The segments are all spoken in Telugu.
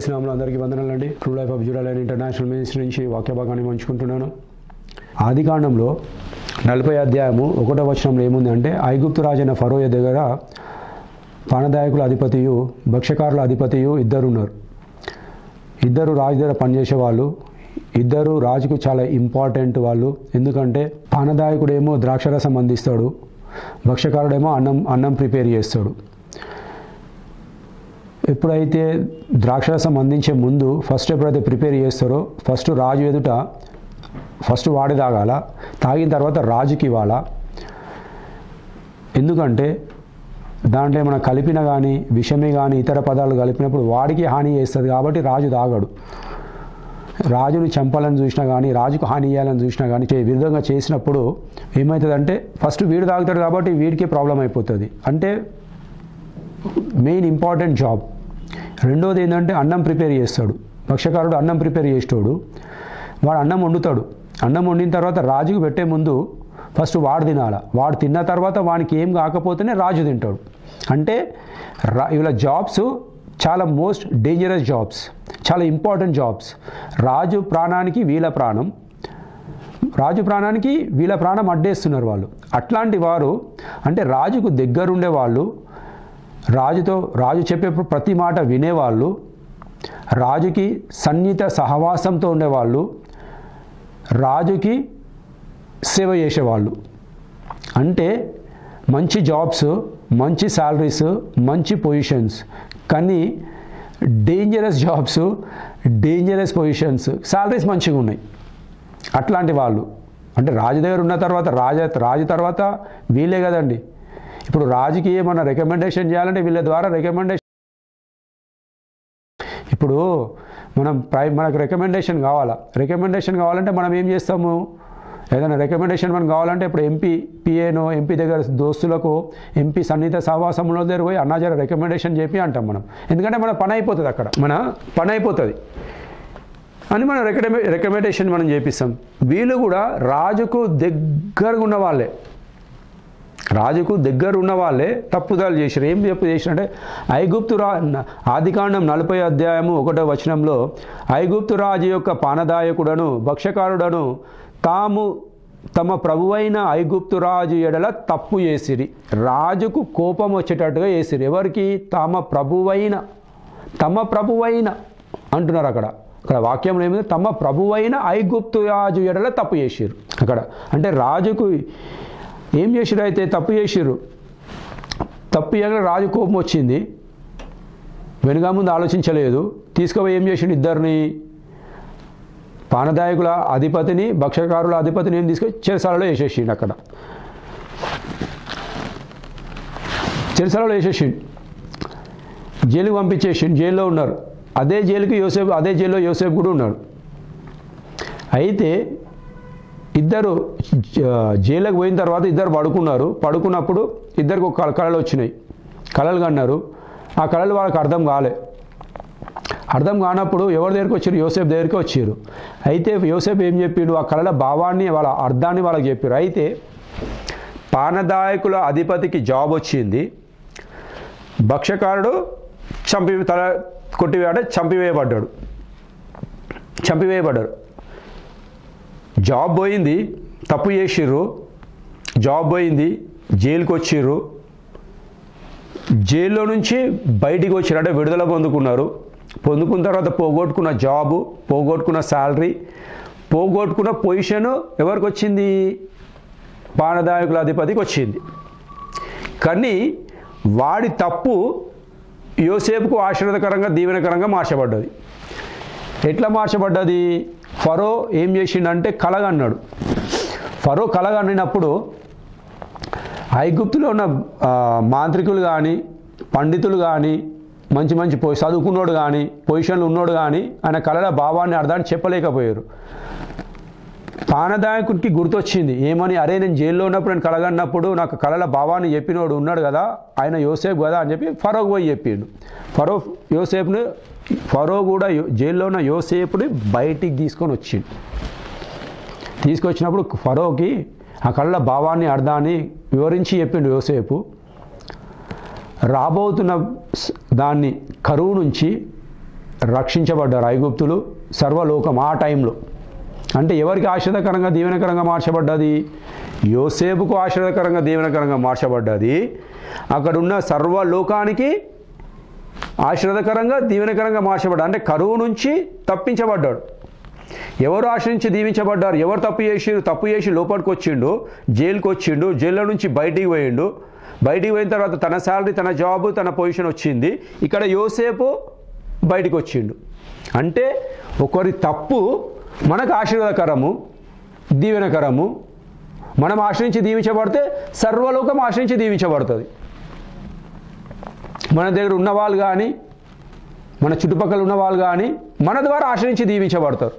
ఇస్లాంలో అందరికీ వందనాలండి ట్రూ లైఫ్ ఆఫ్ జుడాలైన్ ఇంటర్నేషనల్ మినిస్ట్రీ నుంచి వాక్య భాగాన్ని పంచుకుంటున్నాను ఆది కాండంలో నలభై అధ్యాయము ఒకటో వచనంలో ఏముంది అంటే ఐగుప్తు రాజైన ఫరోయ దగ్గర పానదాయకుల అధిపతియు భక్ష్యకారుల అధిపతియు ఇద్దరు ఉన్నారు ఇద్దరు రాజు దగ్గర పనిచేసే వాళ్ళు ఇద్దరు రాజుకు చాలా ఇంపార్టెంట్ వాళ్ళు ఎందుకంటే పానదాయకుడేమో ద్రాక్షరసం అందిస్తాడు భక్ష్యకారుడేమో అన్నం అన్నం ప్రిపేర్ చేస్తాడు ఎప్పుడైతే ద్రాక్షరసం అందించే ముందు ఫస్ట్ ఎప్పుడైతే ప్రిపేర్ చేస్తారో ఫస్ట్ రాజు ఎదుట ఫస్ట్ వాడి తాగాల తాగిన తర్వాత రాజుకి ఇవ్వాలా ఎందుకంటే దాంట్లో ఏమైనా కలిపిన కానీ విషమే కానీ ఇతర పదాలు కలిపినప్పుడు వాడికి హాని చేస్తుంది కాబట్టి రాజు తాగడు రాజుని చంపాలని చూసినా కానీ రాజుకు హాని చేయాలని చూసినా కానీ చే- విరుద్ధంగా చేసినప్పుడు ఏమవుతుందంటే ఫస్ట్ వీడు తాగుతాడు కాబట్టి వీడికే ప్రాబ్లం అయిపోతుంది అంటే మెయిన్ ఇంపార్టెంట్ జాబ్ రెండోది ఏంటంటే అన్నం ప్రిపేర్ చేస్తాడు భక్ష్యకారుడు అన్నం ప్రిపేర్ చేసేటోడు వాడు అన్నం వండుతాడు అన్నం వండిన తర్వాత రాజుకు పెట్టే ముందు ఫస్ట్ వాడు తినాల వాడు తిన్న తర్వాత వానికి ఏం కాకపోతేనే రాజు తింటాడు అంటే రా ఇలా జాబ్స్ చాలా మోస్ట్ డేంజరస్ జాబ్స్ చాలా ఇంపార్టెంట్ జాబ్స్ రాజు ప్రాణానికి వీళ్ళ ప్రాణం రాజు ప్రాణానికి వీళ్ళ ప్రాణం అడ్డేస్తున్నారు వాళ్ళు అట్లాంటి వారు అంటే రాజుకు దగ్గరుండే వాళ్ళు రాజుతో రాజు చెప్పే ప్రతి మాట వినేవాళ్ళు రాజుకి సన్నిహిత సహవాసంతో ఉండేవాళ్ళు రాజుకి సేవ చేసేవాళ్ళు అంటే మంచి జాబ్స్ మంచి శాలరీస్ మంచి పొజిషన్స్ కానీ dangerous jobs dangerous positions salaries మంచిగా ఉన్నాయి అట్లాంటి వాళ్ళు అంటే రాజు దగ్గర ఉన్న తర్వాత రాజ రాజు తర్వాత వీళ్ళే కదండి ఇప్పుడు రాజుకి ఏమన్నా రికమెండేషన్ చేయాలంటే వీళ్ళ ద్వారా రికమెండేషన్ ఇప్పుడు మనం ప్రై మనకు రికమెండేషన్ కావాలా రికమెండేషన్ కావాలంటే మనం ఏం చేస్తాము ఏదైనా రికమెండేషన్ మనకు కావాలంటే ఇప్పుడు ఎంపీ పిఏనో ఎంపీ దగ్గర దోస్తులకు ఎంపీ సన్నిహిత సహవాసంలో దగ్గర పోయి అన్నాజర రికమెండేషన్ చెప్పి అంటాం మనం ఎందుకంటే మన పని అయిపోతుంది అక్కడ మన పని అయిపోతుంది అని మనం రికమెండే రికమెండేషన్ మనం చేపిస్తాం వీళ్ళు కూడా రాజుకు దగ్గరగా ఉన్న వాళ్ళే రాజుకు దగ్గర ఉన్న వాళ్ళే తప్పుదాలు చేశారు ఏం తప్పు చేశారంటే ఐగుప్తు రా ఆదికాండం నలభై అధ్యాయము ఒకటో వచనంలో ఐగుప్తు రాజు యొక్క పానదాయకుడను భక్ష్యకారుడను తాము తమ ప్రభువైన ఐగుప్తు రాజు ఎడల తప్పు చేసిరి రాజుకు కోపం వచ్చేటట్టుగా చేసిరి ఎవరికి తమ ప్రభువైన తమ ప్రభువైన అంటున్నారు అక్కడ అక్కడ వాక్యంలో ఏమింది తమ ప్రభువైన ఐగుప్తు రాజు ఎడల తప్పు చేసిరు అక్కడ అంటే రాజుకు ఏం చేసిరు అయితే తప్పు చేసిర్రు తప్పు చేయగా రాజు కోపం వచ్చింది వెనుక ముందు ఆలోచించలేదు తీసుకుపోయి ఏం చేసిండు ఇద్దరిని పానదాయకుల అధిపతిని భక్ష్యకారుల అధిపతిని ఏం తీసుకొని చెరసాలలో వేసేసిండు అక్కడ చెరసాలలో వేసేసిండు జైలుకి పంపించేసిండు జైల్లో ఉన్నారు అదే జైలుకి యోసేపు అదే జైల్లో యోసేపు కూడా ఉన్నాడు అయితే ఇద్దరు జ- జైలుకి పోయిన తర్వాత ఇద్దరు పడుకున్నారు పడుకున్నప్పుడు ఇద్దరికి ఒక కళ- కళలు వచ్చినాయి కళలు కన్నారు ఆ కళలు వాళ్ళకి అర్థం కాలే అర్థం కానప్పుడు ఎవరి దగ్గరికి వచ్చారు యోసేపు దగ్గరికి వచ్చారు అయితే యోసేపు ఏం చెప్పిండు ఆ కళల భావాన్ని వాళ్ళ అర్థాన్ని వాళ్ళకి చెప్పారు అయితే పానదాయకుల అధిపతికి జాబ్ వచ్చింది భక్ష్యకారుడు చంపి తల కొట్టివేయాడ చంపివేయబడ్డాడు చంపివేయబడ్డాడు జాబ్ పోయింది తప్పు చేసిర్రు జాబ్ పోయింది జైలుకి వచ్చిర్రు జైల్లో నుంచి బయటికి వచ్చిర్రు అంటే విడుదల పొందుకున్నారు పొందుకున్న తర్వాత పోగొట్టుకున్న జాబు పోగొట్టుకున్న శాలరీ పోగొట్టుకున్న పొజిషన్ ఎవరికి వచ్చింది పానదాయకుల అధిపతికి వచ్చింది కానీ వాడి తప్పు యోసేపుకు ఆశీర్వాదకరంగా దీవెనకరంగా మార్చబడ్డది ఎట్లా మార్చబడ్డది ఫరో ఏం చేసిండంటే కలగన్నాడు ఫరో కలగన్నప్పుడు ఐగుప్తులో ఉన్న ఆ, మాంత్రికులు కానీ పండితులు కానీ మంచి మంచి పొ చదువుకున్నోడు కానీ పొజిషన్లు ఉన్నోడు కానీ ఆయన కళల భావాన్ని అర్థాన్ని చెప్పలేకపోయారు పానదాయకుడికి గుర్తొచ్చింది ఏమని అరే నేను జైల్లో ఉన్నప్పుడు నేను కలగన్నప్పుడు నాకు కళల భావాన్ని చెప్పినోడు ఉన్నాడు కదా ఆయన యోసేపు కదా అని చెప్పి ఫరోకు పోయి చెప్పిండు ఫరో యోసేపుని ఫరో కూడా యో- జైల్లో ఉన్న యోసేపుని బయటికి తీసుకొని వచ్చిండు తీసుకొచ్చినప్పుడు ఫరోకి ఆ కళ్ళ భావాన్ని అర్థాన్ని వివరించి చెప్పిండు యోసేపు రాబోతున్న స్- దాన్ని కరువు నుంచి రక్షించబడ్డారు ఐగుప్తులు సర్వలోకం ఆ టైంలో అంటే ఎవరికి ఆశ్రదకరంగా దీవెనకరంగా మార్చబడ్డది యోసేపుకు ఆశ్రదకరంగా దీవెనకరంగా మార్చబడ్డది అక్కడున్న సర్వలోకానికి ఆశ్రదకరంగా దీవెనకరంగా మార్చబడ్డాడు అంటే కరువు నుంచి తప్పించబడ్డాడు ఎవరు ఆశ్రయించి దీవించబడ్డారు ఎవరు తప్పు చేసిండు తప్పు చేసి లోపలికి వచ్చిండు జైలుకి వచ్చిండు జైల్లో నుంచి బయటికి పోయిండు బయటికి పోయిన తర్వాత తన శాలరీ తన జాబ్ తన పొజిషన్ వచ్చింది ఇక్కడ యోసేపు బయటికి వచ్చిండు అంటే ఒకరి తప్పు మనకు ఆశీర్వాదకరము దీవెనకరము మనం ఆశ్రయించి దీవించబడితే సర్వలోకం ఆశ్రయించి దీవించబడుతుంది మన దగ్గర ఉన్న వాళ్ళు కానీ మన చుట్టుపక్కల ఉన్న వాళ్ళు కానీ మన ద్వారా ఆశ్రయించి దీవించబడతారు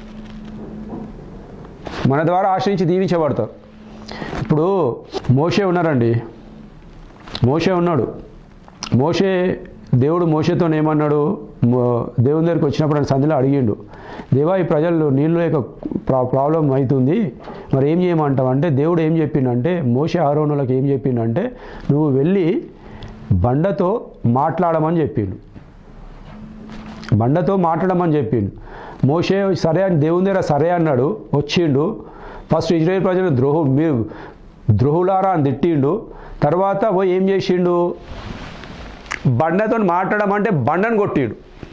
మన ద్వారా ఆశ్రయించి దీవించబడతారు ఇప్పుడు మోషే ఉన్నారండి మోషే ఉన్నాడు మోషే దేవుడు మోషేతో ఏమన్నాడు మో- దేవుని దగ్గరికి వచ్చినప్పుడు ఆయన సంధిలో అడిగిండు దేవా ఈ ప్రజలు నీళ్ళు లేక ప్రా ప్రాబ్లం అవుతుంది మరి ఏం చేయమంటావు అంటే దేవుడు ఏం చెప్పిండంటే మోషే ఆరోనులకు ఏం చెప్పిండంటే నువ్వు వెళ్ళి బండతో మాట్లాడమని చెప్పిండు బండతో మాట్లాడమని చెప్పిండు మోషే సరే అని దేవుని దగ్గర సరే అన్నాడు వచ్చిండు ఫస్ట్ ఇజ్రాయేల్ ప్రజలు ద్రోహు మీరు ద్రోహులారా అని తిట్టిండు తర్వాత పోయి ఏం చేసిండు బండతో మాట్లాడమంటే బండను కొట్టిండు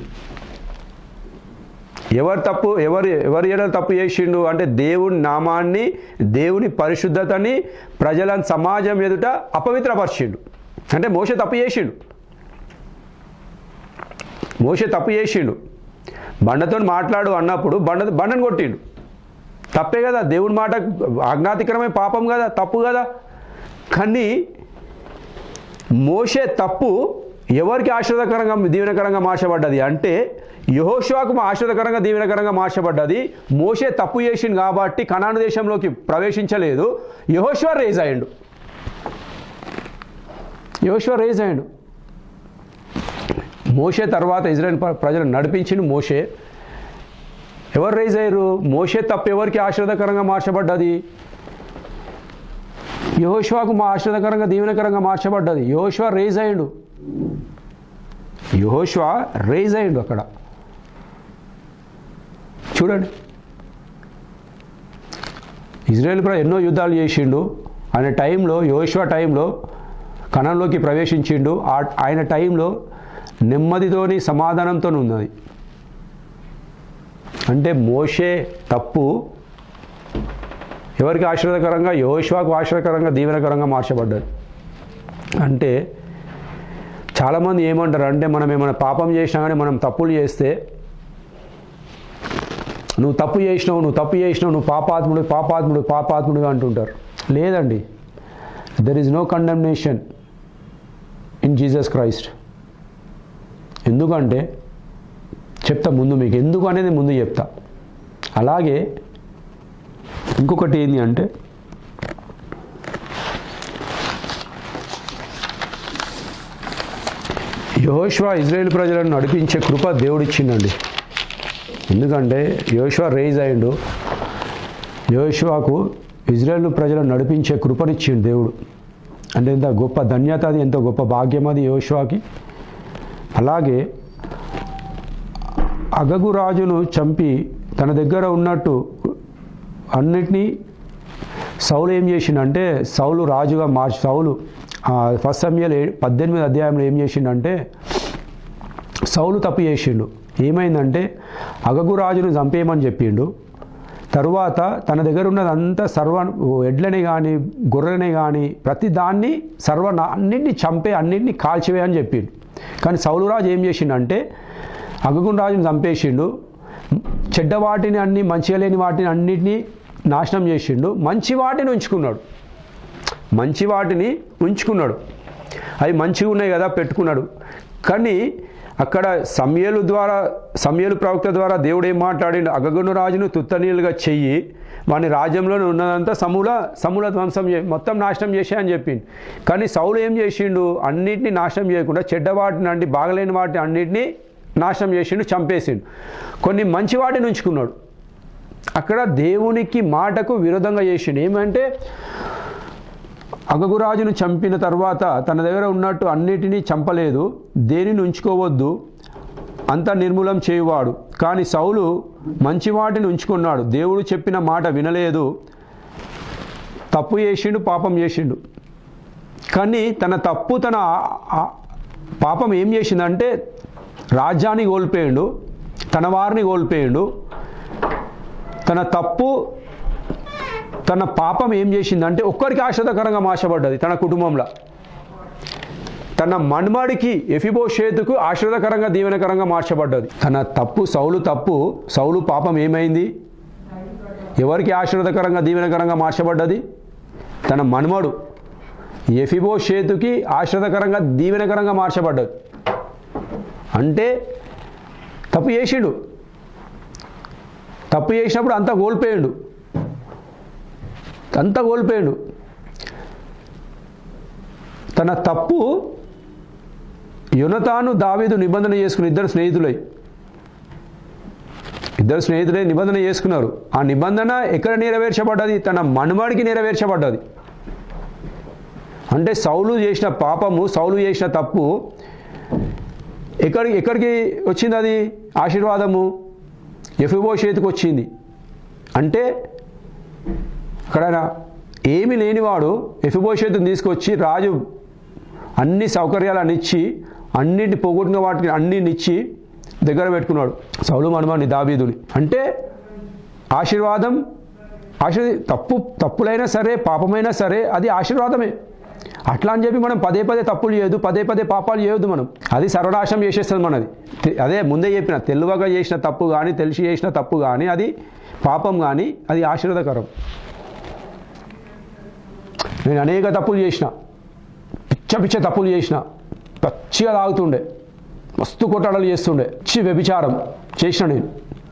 ఎవరు తప్పు ఎవరు ఎవరు ఏదో తప్పు చేసిండు అంటే దేవుని నామాన్ని దేవుని పరిశుద్ధతని ప్రజల సమాజం ఎదుట అపవిత్రపరిచిండు అంటే మోసే తప్పు చేసిండు మోసే తప్పు చేసిండు బండతో మాట్లాడు అన్నప్పుడు బండ బండను కొట్టిండు తప్పే కదా దేవుని మాట అజ్ఞాతికరమైన పాపం కదా తప్పు కదా కానీ మోసే తప్పు ఎవరికి ఆశ్రదకరంగా దీవెనకరంగా మార్చబడ్డది అంటే యహోషువాకు ఆశ్రదకరంగా దీవెనకరంగా మార్చబడ్డది మోసే తప్పు చేసిండు కాబట్టి కనాను దేశంలోకి ప్రవేశించలేదు యహోషువ రేజ్ అయ్యిండు యహోషువ రేజ్ అయ్యిండు మోషే తర్వాత ఇజ్రాయెల్ ప్ర- ప్రజలను నడిపించింది మోషే ఎవరు రైజ్ అయ్యారు మోషే తప్ప ఎవరికి ఆశ్రదకరంగా మార్చబడ్డది యహోష్వాకు మా ఆశ్రదకరంగా దీవెనకరంగా మార్చబడ్డది యహోష్వా రేజ్ అయ్యిండు యహోష్వా రేజ్ అయ్యిండు అక్కడ చూడండి ఇజ్రాయెల్ కూడా ఎన్నో యుద్ధాలు చేసిండు ఆయన టైంలో యోశ్వా టైంలో కణంలోకి ప్రవేశించిండు ఆ ఆయన టైంలో నెమ్మదితోని సమాధానంతో ఉన్నది అంటే మోషే తప్పు ఎవరికి ఆశీర్వదకరంగా యోశ్వాకు ఆశీర్వదకరంగా దీవెనకరంగా మార్చబడ్డది అంటే చాలామంది ఏమంటారు అంటే మనం ఏమైనా పాపం చేసినా కానీ మనం తప్పులు చేస్తే నువ్వు తప్పు చేసినావు నువ్వు తప్పు చేసినావు నువ్వు పాపాత్ముడు పాపాత్ముడు పాపాత్ముడుగా అంటుంటారు లేదండి there is no condemnation in Jesus Christ ఎందుకంటే చెప్తా ముందు మీకు ఎందుకు అనేది ముందు చెప్తా అలాగే ఇంకొకటి ఏంటి అంటే యోశ్వా ఇజ్రాయేల్ ప్రజలను నడిపించే కృప దేవుడిచ్చిందండి ఎందుకంటే యోశ్వా రేజ్ అయిండు యోశ్వాకు ఇజ్రాయేల్ ప్రజలను నడిపించే కృపనిచ్చిండు దేవుడు అంటే ఎంత గొప్ప ధన్యత అది ఎంత గొప్ప భాగ్యం అది యోశ్వాకి అలాగే అగగు రాజును చంపి తన దగ్గర ఉన్నట్టు అన్నిటినీ సౌలు ఏం చేసిండంటే సౌలు రాజుగా మార్చి సౌలు ఫస్ట్ సమయాలు పద్దెనిమిది అధ్యాయంలో ఏం చేసిండంటే సౌలు తప్పు చేసిండు ఏమైందంటే అగగు రాజును చంపేయమని చెప్పిండు తరువాత తన దగ్గర ఉన్నదంతా సర్వ ఎడ్లని కానీ గొర్రెని కానీ ప్రతి దాన్ని సర్వ అన్నింటినీ చంపే అన్నింటినీ కాల్చివేయని చెప్పిండు కానీ సౌలు రాజు ఏం చేసిండంటే అగగున్ రాజుని చంపేసిండు చెడ్డ వాటిని అన్ని మంచిగా లేని వాటిని అన్నిటినీ నాశనం చేసిండు మంచి వాటిని ఉంచుకున్నాడు మంచి వాటిని ఉంచుకున్నాడు అవి మంచిగా ఉన్నాయి కదా పెట్టుకున్నాడు కానీ అక్కడ సమయలు ద్వారా సమయలు ప్రవక్త ద్వారా దేవుడు ఏం మాట్లాడిండు అగగును రాజును తుత్తనీయులుగా చెయ్యి వాని రాజ్యంలోనే ఉన్నదంతా సమూల సమూల ధ్వంసం చే మొత్తం నాశనం చేసే అని చెప్పిండు కానీ సౌలు ఏం చేసిండు అన్నిటినీ నాశనం చేయకుండా చెడ్డ వాటిని అంటే బాగలేని వాటిని అన్నిటినీ నాశనం చేసిండు చంపేసిండు కొన్ని మంచి వాటిని ఉంచుకున్నాడు అక్కడ దేవునికి మాటకు విరోధంగా చేసిండు ఏమంటే అగగురాజును చంపిన తర్వాత తన దగ్గర ఉన్నట్టు అన్నిటినీ చంపలేదు దేనిని ఉంచుకోవద్దు అంత నిర్మూలం చేయువాడు కానీ సౌలు మంచి వాటిని ఉంచుకున్నాడు దేవుడు చెప్పిన మాట వినలేదు తప్పు చేసిండు పాపం చేసిండు కానీ తన తప్పు తన ఆ- ఆ- పాపం ఏం చేసిందంటే రాజ్యాన్ని కోల్పోయిండు తన వారిని కోల్పోయిండు తన తప్పు తన పాపం ఏం చేసిందంటే ఒక్కరికి ఆశ్రదకరంగా మార్చబడ్డది తన కుటుంబంలో తన మన్మడికి ఎఫిబోషేతుకు ఆశ్రదకరంగా దీవెనకరంగా మార్చబడ్డది తన తప్పు సౌలు తప్పు సౌలు పాపం ఏమైంది ఎవరికి ఆశీర్వదకరంగా దీవెనకరంగా మార్చబడ్డది తన మన్మడు ఎఫిబోషేతుకి ఆశ్రదకరంగా దీవెనకరంగా మార్చబడ్డది అంటే తప్పు చేసిండు తప్పు చేసినప్పుడు అంతా కోల్పోయిండు అంతా కోల్పోయిండు తన తప్పు యునతాను దావీదు నిబంధన చేసుకుని ఇద్దరు స్నేహితులై ఇద్దరు స్నేహితులై నిబంధన చేసుకున్నారు ఆ నిబంధన ఎక్కడ నెరవేర్చబడ్డది తన మనుమడికి నెరవేర్చబడ్డది అంటే సౌలు చేసిన పాపము సౌలు చేసిన తప్పు ఎక్కడి ఎక్కడికి వచ్చింది అది ఆశీర్వాదము ఎఫిబోషేతుకు వచ్చింది అంటే అక్కడ ఏమి లేనివాడు ఎఫిబోషేతుని తీసుకొచ్చి రాజు అన్ని సౌకర్యాలను ఇచ్చి అన్నింటి పోగొట్టిన వాటిని అన్నిటిని ఇచ్చి దగ్గర పెట్టుకున్నాడు సౌలు మనుమాని దాబీదుని అంటే ఆశీర్వాదం ఆశీర్ తప్పు తప్పులైనా సరే పాపమైనా సరే అది ఆశీర్వాదమే అట్లా అని చెప్పి మనం పదే పదే తప్పులు చేయొద్దు పదే పదే పాపాలు చేయొద్దు మనం అది సర్వనాశం చేసేస్తుంది మనది తె- అదే ముందే చెప్పిన తెలివగా చేసిన తప్పు కానీ తెలిసి చేసిన తప్పు కానీ అది పాపం కానీ అది ఆశీర్వాదకరం నేను అనేక తప్పులు చేసిన పిచ్చ పిచ్చ తప్పులు చేసిన పచ్చిగా తాగుతుండే మస్తు కొట్టాడలు చేస్తుండే పిచ్చి వ్యభిచారం చేసిన నేను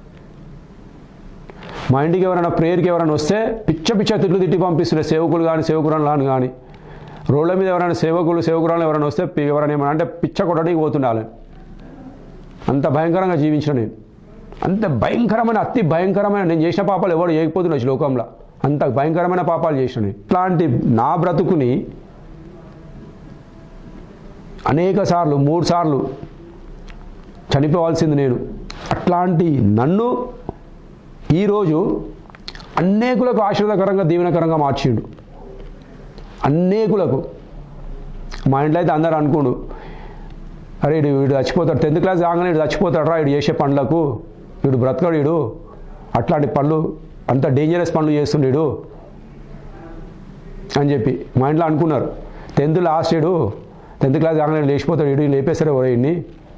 మా ఇంటికి ఎవరైనా ప్రేయర్కి ఎవరైనా వస్తే పిచ్చ పిచ్చ తిట్లు తిట్టి పంపిస్తుండే సేవకులు కానీ సేవకురాలు కానీ రోడ్ల మీద ఎవరైనా సేవకులు సేవకురాలు ఎవరైనా వస్తే పి- ఎవరైనా ఏమైనా అంటే పిచ్చ కొట్టడానికి పోతుండాలి అంత భయంకరంగా జీవించిన నేను అంత భయంకరమైన అతి భయంకరమైన నేను చేసిన పాపాలు ఎవడు చేయకపోతున్నా ఈ లోకంలో అంత భయంకరమైన పాపాలు చేసిన నేను ఇట్లాంటి నా బ్రతుకుని అనేక సార్లు మూడు సార్లు చనిపోవాల్సింది నేను అట్లాంటి నన్ను ఈరోజు అనేకులకు ఆశీర్వదకరంగా దీవెనకరంగా మార్చిండు అనేకులకు మా ఇంట్లో అయితే అందరూ అనుకోడు అరే వీడు వీడు చచ్చిపోతాడు టెన్త్ క్లాస్ కాగానే వీడు చచ్చిపోతాడు రా వీడు చేసే పనులకు వీడు బ్రతకడు వీడు అట్లాంటి పనులు అంత డేంజరస్ పనులు చేస్తుండేడు అని చెప్పి మా ఇంట్లో అనుకున్నారు టెన్త్ లాస్ట్ వీడు టెన్త్ క్లాస్ కాగానే లేచిపోతాడు వీడు లేపేస్తారు ఎవరో వీడిని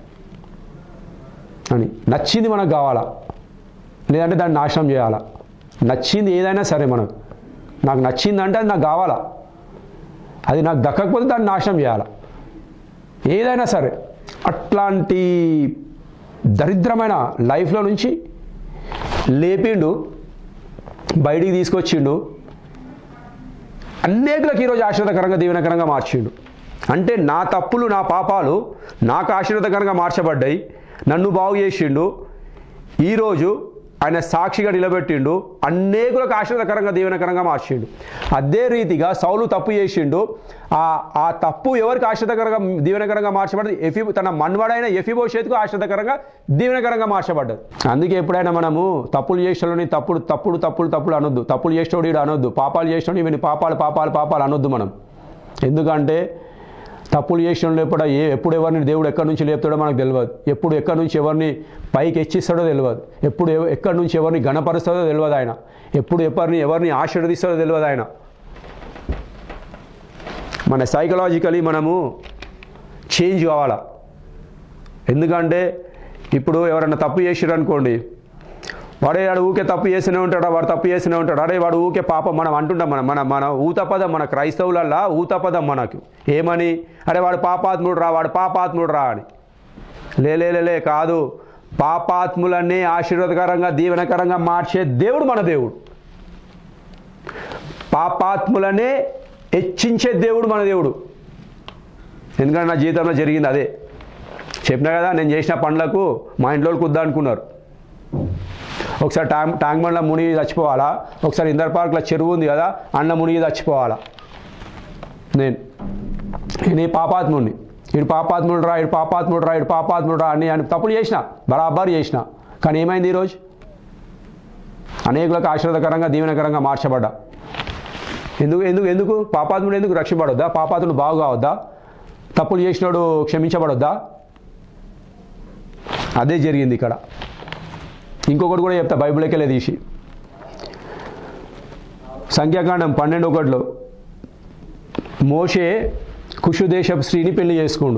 అని నచ్చింది మనకు కావాలా లేదంటే దాన్ని నాశనం చేయాలా నచ్చింది ఏదైనా సరే మనకు నాకు నచ్చిందంటే అది నాకు కావాలా అది నాకు దక్కకపోతే దాన్ని నాశనం చేయాలా ఏదైనా సరే అట్లాంటి దరిద్రమైన లైఫ్లో నుంచి లేపిండు బయటికి తీసుకొచ్చిండు అనేకులకు ఈరోజు ఆశీర్వదకరంగా దీవెనకరంగా మార్చిండు అంటే నా తప్పులు నా పాపాలు నాకు ఆశీర్వదకరంగా మార్చబడ్డాయి నన్ను బాగు చేసిండు ఈరోజు ఆయన సాక్షిగా నిలబెట్టిండు అనేకులకు ఆశీర్వదకరంగా దీవెనకరంగా మార్చిండు అదే రీతిగా సౌలు తప్పు చేసిండు ఆ ఆ తప్పు ఎవరికి ఆశ్రదకరంగా దీవెనకరంగా మార్చబడ్డది ఎఫి తన మన్వడైన ఎఫిబోషేత్కు ఆశ్రదకరంగా దీవెనకరంగా మార్చబడ్డది అందుకే ఎప్పుడైనా మనము తప్పులు చేసేవాళ్ళని తప్పుడు తప్పుడు తప్పులు తప్పులు అనొద్దు తప్పులు చేసేవాడు ఈడు అనొద్దు పాపాలు చేసేవాడు ఇవన్నీ పాపాలు పాపాలు పాపాలు అనొద్దు మనం ఎందుకంటే తప్పులు చేసిన లేపడా ఏ ఎప్పుడు ఎవరిని దేవుడు ఎక్కడి నుంచి లేపుతాడో మనకు తెలియదు ఎప్పుడు ఎక్కడి నుంచి ఎవరిని పైకి హెచ్చిస్తాడో తెలియదు ఎప్పుడు ఎవ- ఎక్కడి నుంచి ఎవరిని గణపరుస్తాడో తెలియదు ఆయన ఎప్పుడు ఎవరిని ఎవరిని ఆశీర్వదిస్తాడో తెలియదు ఆయన మన సైకలాజికలీ మనము చేంజ్ కావాలా ఎందుకంటే ఇప్పుడు ఎవరైనా తప్పు చేసిరు అనుకోండి వాడే వాడు ఊకే తప్పు చేస్తూనే ఉంటాడు వాడు తప్పు చేస్తూనే ఉంటాడు అరే వాడు ఊకే పాపం మనం అంటుంటాం మనం మన మన ఊతపదం మన క్రైస్తవులల్లా ఊతపదం మనకు ఏమని అరే వాడు పాపాత్ముడు రా వాడు పాపాత్ముడు రా అని లే లే, లే, లే కాదు పాపాత్ములన్నీ ఆశీర్వాదకరంగా దీవెనకరంగా మార్చే దేవుడు మన దేవుడు పాపాత్ములనే హెచ్చించే దేవుడు మన దేవుడు ఎందుకంటే నా జీవితంలో జరిగింది అదే చెప్పినా కదా నేను చేసిన పనులకు మా ఇంట్లో కుద్దా అనుకున్నారు ఒకసారి ట్యాంక్ ట్యాంక్ బండ్లో మునిగి చచ్చిపోవాలా ఒకసారి ఇందర్ పార్క్లో చెరువు ఉంది కదా అన్న మునిగి చచ్చిపోవాలా నేను నేను ఈ పాపాత్ముడిని ఇడు పాపాత్ముడు రా ఇడు పాపాత్ముడు రా ఇడు పాపాత్ముడు రా అని అని తప్పులు చేసిన బరాబర్ చేసిన కానీ ఏమైంది ఈరోజు అనేకులకు ఆశీర్వాదకరంగా దీవెనకరంగా మార్చబడ్డా ఎందుకు ఎందుకు ఎందుకు పాపాత్ముడు ఎందుకు రక్షింపడొద్దా పాపాత్ముడు బాగు కావద్దా తప్పులు చేసినోడు క్షమించబడొద్దా అదే జరిగింది ఇక్కడ ఇంకొకటి కూడా చెప్తా బైబిల్కెళ్ళే తీసి సంఖ్యాకాండం పన్నెండు ఒకటిలో మోషే కుషుదేశపు స్త్రీని పెళ్లి చేసుకుండు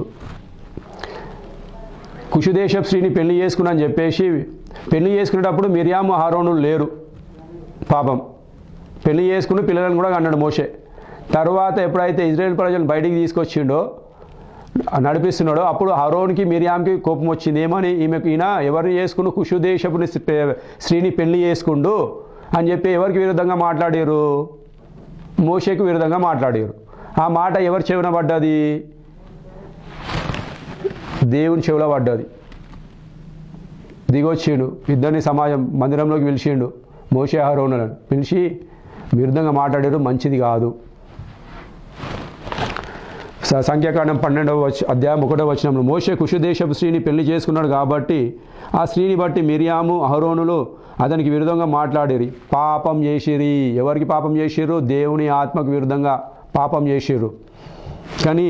కుషుదేశపు స్త్రీని పెళ్లి చేసుకున్నా అని చెప్పేసి పెళ్లి చేసుకునేటప్పుడు మిరియాము హారోనులు లేరు పాపం పెళ్లి చేసుకుని పిల్లలను కూడా అన్నాడు మోషే తర్వాత ఎప్పుడైతే ఇజ్రాయెల్ ప్రజలను బయటికి తీసుకొచ్చిండో నడిపిస్తున్నాడో అప్పుడు హరోన్కి మిరియాంకి కోపం వచ్చింది ఏమని ఈమెకు ఈయన ఎవరిని చేసుకుండు కుషుదేశపుని స్త్రీని పెళ్లి చేసుకుండు అని చెప్పి ఎవరికి విరుద్ధంగా మాట్లాడారు మోషేకు విరుద్ధంగా మాట్లాడారు ఆ మాట ఎవరి చెవిన పడ్డది దేవుని చెవిలో పడ్డది దిగొచ్చిండు ఇద్దరిని సమాజం మందిరంలోకి పిలిచిండు మోషే హరోనులను పిలిచి విరుద్ధంగా మాట్లాడారు మంచిది కాదు స- సంఖ్యాకాండం పన్నెండవ వచ్చ అధ్యాయం ఒకటవ వచనంలో మోషే కుషుదేశపు స్త్రీని పెళ్లి చేసుకున్నాడు కాబట్టి ఆ స్త్రీని బట్టి మిరియాము అహరోనులు అతనికి విరుద్ధంగా మాట్లాడిరి పాపం చేసిరి ఎవరికి పాపం చేసిర్రు దేవుని ఆత్మకు విరుద్ధంగా పాపం చేసిర్రు కానీ